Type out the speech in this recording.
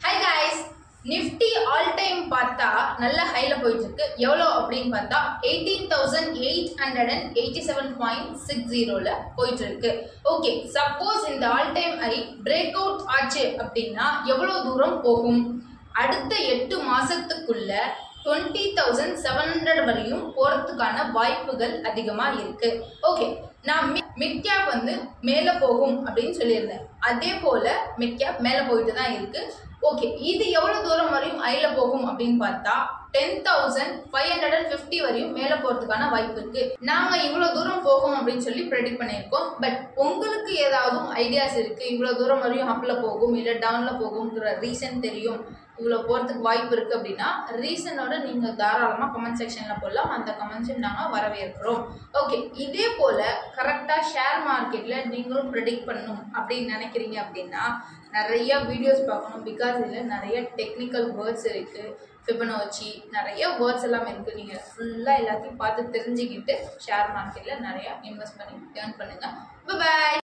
hi guys Nifty all time பார்த்தா நல்ல ஹைல போயிட்டு இருக்கு எவ்வளோ அப்படின்னு பார்த்தா eighteen thousand eight hundred and eighty seven point six ஜீரோல போயிட்டு இருக்கு ஓகே சப்போஸ் இந்த all time high break out ஆச்சு அப்படின்னா எவ்வளோ தூரம் போகும் அடுத்த எட்டு மாசத்துக்குள்ள டுவெண்ட்டி தௌசண்ட் செவன் ஹண்ட்ரட் வரையும் போறதுக்கான வாய்ப்புகள் அதிகமா இருக்கு ஓகே நான் மிட் கேப் வந்து மேலே போகும் அப்படின்னு சொல்லியிருந்தேன் அதே போல மிட் கேப் மேலே போயிட்டு தான் இருக்கு ஓகே இது எவ்வளோ தூரம் வரையும் ஐல போகும் அப்படின்னு பார்த்தா ten thousand five hundred and fifty வரையும் மேலே போகிறதுக்கான வாய்ப்பு இருக்கு நாங்கள் இவ்வளோ தூரம் போகும் அப்படின்னு சொல்லி ப்ரெடிக்ட் பண்ணியிருக்கோம் பட் உங்களுக்கு ஏதாவது ஐடியாஸ் இருக்கு இவ்வளோ தூரம் வரையும் அப்பில் போகும் இல்லை டவுனில் போகுங்கிற ரீசன் தெரியும் இவ்வளோ போகிறதுக்கு வாய்ப்பு இருக்குது அப்படின்னா ரீசனோட நீங்கள் தாராளமாக கமெண்ட் செக்ஷனில் போடலாம் அந்த கமெண்ட்ஸும் நாங்கள் வரவேற்கிறோம் ஓகே இதே போல் கரெக்டாக ஷேர் மார்க்கெட்டில் நீங்களும் ப்ரெடிக்ட் பண்ணணும் அப்படின்னு நினைக்கிறீங்க அப்படின்னா நிறைய வீடியோஸ் பார்க்கணும் பிகாஸ் இதில் நிறைய டெக்னிக்கல் வேர்ட்ஸ் இருக்குது ஃபிபனோச்சி நிறைய வேர்ட்ஸ் எல்லாம் இருக்குது நீங்கள் ஃபுல்லாக எல்லாத்தையும் பார்த்து தெரிஞ்சுக்கிட்டு ஷேர் மார்க்கெட்டில் நிறையா இன்வெஸ்ட் பண்ணி ஏர்ன் பண்ணுங்கள் பாய்